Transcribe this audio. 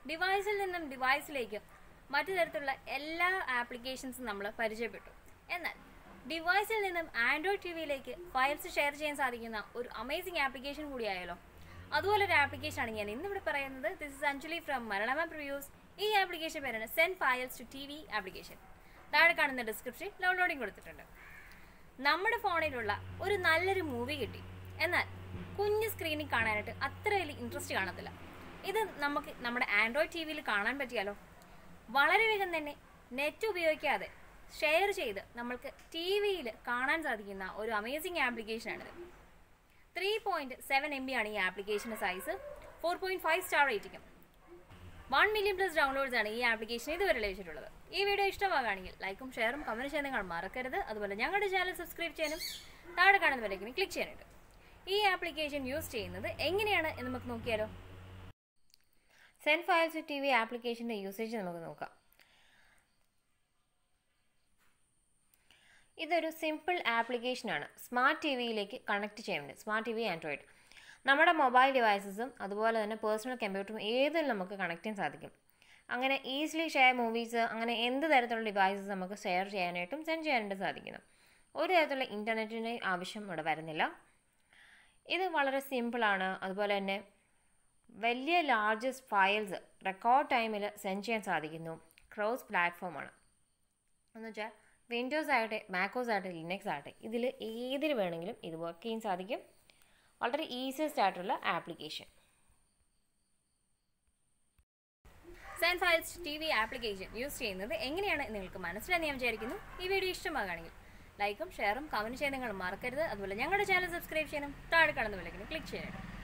ഡിവൈസിൽ നിന്നും ഡിവൈസിലേക്ക് മറ്റു തരത്തിലുള്ള എല്ലാ ആപ്ലിക്കേഷൻസും നമ്മൾ പരിചയപ്പെട്ടു എന്നാൽ ഡിവൈസിൽ നിന്നും ആൻഡ്രോയിഡ് ടി വിയിലേക്ക് ഫയൽസ് ഷെയർ ചെയ്യാൻ സാധിക്കുന്ന ഒരു അമേസിംഗ് ആപ്ലിക്കേഷൻ കൂടിയായാലോ അതുപോലെ ഒരു ആപ്ലിക്കേഷനാണ് ഞാൻ ഇന്നിവിടെ പറയുന്നത് this is Anjali from Malayala previews ഈ ആപ്ലിക്കേഷൻ പേരാണ് send files to TV application താഴെ കാണുന്ന ഡിസ്ക്രിപ്ഷൻ ഡൗൺലോഡിംഗ് കൊടുത്തിട്ടുണ്ട് നമ്മുടെ ഫോണിലുള്ള ഒരു നല്ലൊരു മൂവി കിട്ടി എന്നാൽ കുഞ്ഞ് സ്ക്രീനിൽ കാണാനായിട്ട് അത്ര വലിയ ഇൻട്രസ്റ്റ് കാണത്തില്ല ഇത് നമുക്ക് നമ്മുടെ ആൻഡ്രോയിഡ് ടി വിയിൽ കാണാൻ പറ്റിയാലോ വളരെ വേഗം തന്നെ നെറ്റ് ഉപയോഗിക്കാതെ ഷെയർ ചെയ്ത് നമ്മൾക്ക് ടി വിയിൽ കാണാൻ സാധിക്കുന്ന ഒരു അമേസിംഗ് ആപ്ലിക്കേഷനാണിത് three point seven MB ആണ് ഈ ആപ്ലിക്കേഷൻ്റെ size four point five star റേറ്റിംഗും വൺ മില്യൺ പ്ലസ് ഡൗൺലോഡ്സ് ആണ് ഈ ആപ്ലിക്കേഷൻ ഇതുവരെ ലഭിച്ചിട്ടുള്ളത് ഈ വീഡിയോ ഇഷ്ടമാകുകയാണെങ്കിൽ ലൈക്കും ഷെയറും കമൻറ്റ് ചെയ്യാൻ നിങ്ങൾ മറക്കരുത് അതുപോലെ ഞങ്ങളുടെ ചാനൽ സബ്സ്ക്രൈബ് ചെയ്യാനും താഴെ കാണുന്ന വിലക്കിന് ക്ലിക്ക് ചെയ്യാനുണ്ട് ഈ ആപ്ലിക്കേഷൻ യൂസ് ചെയ്യുന്നത് എങ്ങനെയാണ് എന്ന് നമുക്ക് നോക്കിയാലോ സെൻഡ് ഫയൽസ് ടി വി ആപ്ലിക്കേഷൻ്റെ യൂസേജ് നമുക്ക് നോക്കാം ഇതൊരു സിമ്പിൾ ആപ്ലിക്കേഷനാണ് സ്മാർട്ട് ടി വിയിലേക്ക് കണക്ട് ചെയ്യാൻ വേണ്ടി സ്മാർട്ട് ടി വി ആൻഡ്രോയിഡ് നമ്മുടെ മൊബൈൽ ഡിവൈസസും അതുപോലെ തന്നെ പേഴ്സണൽ കമ്പ്യൂട്ടറും ഏതിലും നമുക്ക് കണക്ട് ചെയ്യാൻ സാധിക്കും അങ്ങനെ ഈസിലി ഷെയർ മൂവീസ് അങ്ങനെ എന്ത് തരത്തിലുള്ള ഡിവൈസസ് നമുക്ക് ഷെയർ ചെയ്യാനായിട്ടും സെൻഡ് ചെയ്യാനായിട്ട് സാധിക്കുന്നു ഒരു തരത്തിലുള്ള ഇൻ്റർനെറ്റിൻ്റെ ആവശ്യം ഇവിടെ വരുന്നില്ല ഇത് വളരെ സിമ്പിളാണ് അതുപോലെ തന്നെ വലിയ ലാർജസ്റ്റ് ഫയൽസ് റെക്കോർഡ് ടൈമിൽ സെൻഡ് ചെയ്യാൻ സാധിക്കുന്നു ക്രോസ് പ്ലാറ്റ്ഫോമാണ് എന്ന് വെച്ചാൽ വിൻഡോസ് ആകട്ടെ മാക്കോസ് ആകട്ടെ ലിനക്സ് ആകട്ടെ ഇതിൽ ഏതിൽ വേണമെങ്കിലും ഇത് വർക്ക് ചെയ്യാൻ സാധിക്കും വളരെ ഈസിയസ്റ്റ് ആയിട്ടുള്ള application send files TV application use ചെയ്യുന്നത് എങ്ങനെയാണ് എന്ന് നിങ്ങൾക്ക് മനസ്സിലായി ഞാൻ വിചാരിക്കുന്നു ഈ വീഡിയോ ഇഷ്ടമാകുകയാണെങ്കിൽ ലൈക്കും ഷെയറും കമൻറ്റ് ചെയ്യാൻ നിങ്ങൾ മറക്കരുത് അതുപോലെ ഞങ്ങളുടെ ചാനൽ സബ്സ്ക്രൈബ് ചെയ്യാനും താഴെ കാണുന്ന വിലക്കിന് ക്ലിക്ക് ചെയ്യാനും